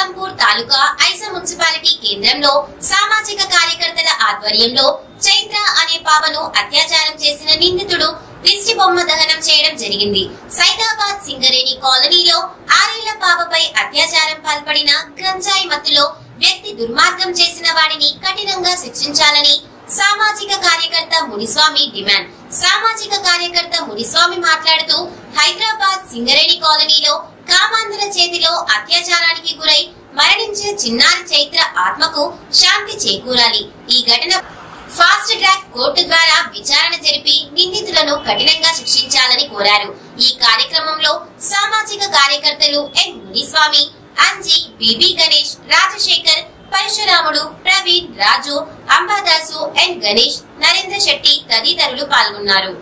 ఆలంపూర్ తాలూకా ఐస municipality కేంద్రంలో సామాజిక కార్యకర్తల ఆధ్వర్యంలో చైత్ర అనే పాపను అత్యాచారం చేసిన నిందితుడు దిష్టి బొమ్మ దహనం చేయడం జరిగింది సైదాబాద్ సింగరేణి కాలనీలో ఆరేళ్ల పాపపై అత్యాచారం పాల్పడిన గంజాయి మత్తులో వ్యక్తి దుర్మార్గం చేసిన వాడిని కఠినంగా శిక్షించాలని సామాజిక కార్యకర్త మునిస్వామి డిమాండ్ సామాజిక కార్యకర్త మునిస్వామి మాట్లాడుతూ హైదరాబాద్ సింగరేణి కాలనీలో కామాంధుల చేతిలో అత్యాచారానికి గురై మరణించిన చిన్నారి చైత్ర ఆత్మకు శాంతి చేకూరాలి ఈ ఘటన ఫాస్ట్ ట్రాక్ కోర్టు ద్వారా విచారణ జరిపి నిందితులను కఠినంగా శిక్షించాలని కోరారు ఈ కార్యక్రమంలో సామాజిక కార్యకర్తలు ఎన్ మునిస్వామి అంజీ బిబి గణేష్ రాజశేఖర్ పరశురాముడు ప్రవీణ్ రాజు అంబాదాసు ఎన్ గణేష్ నరేంద్ర శెట్టి తదితరులు పాల్గొన్నారు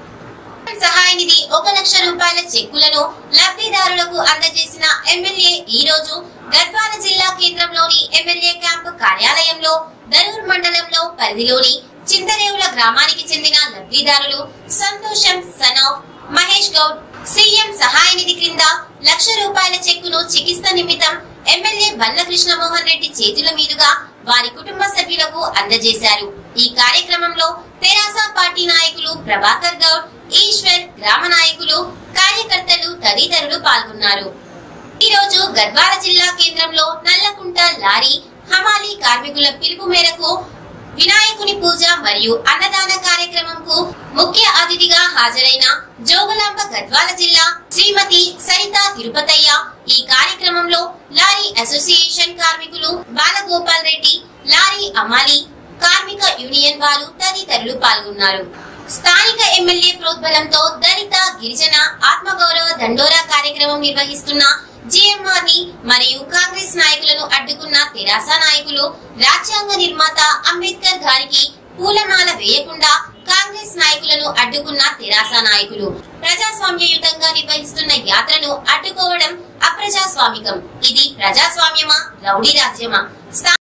సహాయ నిధి ఒక లక్ష రూపాయల చెక్కులను లబ్ధిదారులకు అందజేసిన ఎమ్మెల్యే ఈ రోజు గద్వాల జిల్లా కేంద్రంలోని ఎమ్మెల్యే క్యాంపు కార్యాలయంలో దరూర్ మండలంలో పరిధిలోని చింతరేవుల గ్రామానికి చెందిన లబ్ధిదారులు సంతోషం సనౌ మహేష్ గౌడ్ సీఎం సహాయ నిధి క్రింద లక్ష రూపాయల చెక్కును చికిత్స నిమిత్తం ఎమ్మెల్యే బల్ల కృష్ణమోహన్ రెడ్డి చేతుల మీదుగా వారి కుటుంబ సభ్యులకు అందజేశారు ఈ కార్యక్రమంలో తెరాస పార్టీ నాయకులు ప్రభాకర్ గౌడ్ ఈశ్వర్ గ్రామ నాయకులు కార్యకర్తలు తదితరులు పాల్గొన్నారు ఈ రోజు గద్వాల జిల్లా కేంద్రంలో నల్లకుంట లారీ హమాలీ కార్మికుల పిలుపు మేరకు వినాయకుని పూజ మరియు అన్నదాన కార్యక్రమంకు ముఖ్య అతిథిగా హాజరైన జోగులాంబ గద్వాల జిల్లా శ్రీమతి సరిత తిరుపతయ్య ఈ కార్యక్రమంలో లారీ అసోసియేషన్ కార్మికులు బాలగోపాల్ రెడ్డి లారీ అమాలి కార్మిక యూనియన్ వారు తదితరులు పాల్గొన్నారు స్థానిక ఎమ్మెల్యే ప్రోద్బలంతో దళిత గిరిజన ఆత్మగౌరవ దండోరా కార్యక్రమం నిర్వహిస్తున్న జిఎంఆర్ ని మరియు కాంగ్రెస్ నాయకులను అడ్డుకున్న తెరాస నాయకులు రాజ్యాంగ నిర్మాత అంబేద్కర్ గారికి పూలమాల వేయకుండా కాంగ్రెస్ నాయకులను అడ్డుకున్న తెరాస నాయకులు ప్రజాస్వామ్యయుతంగా నిర్వహిస్తున్న యాత్రను అడ్డుకోవడం అప్రజాస్వామికం ఇది ప్రజాస్వామ్యమా రౌడీ రాజ్యమా స్థా-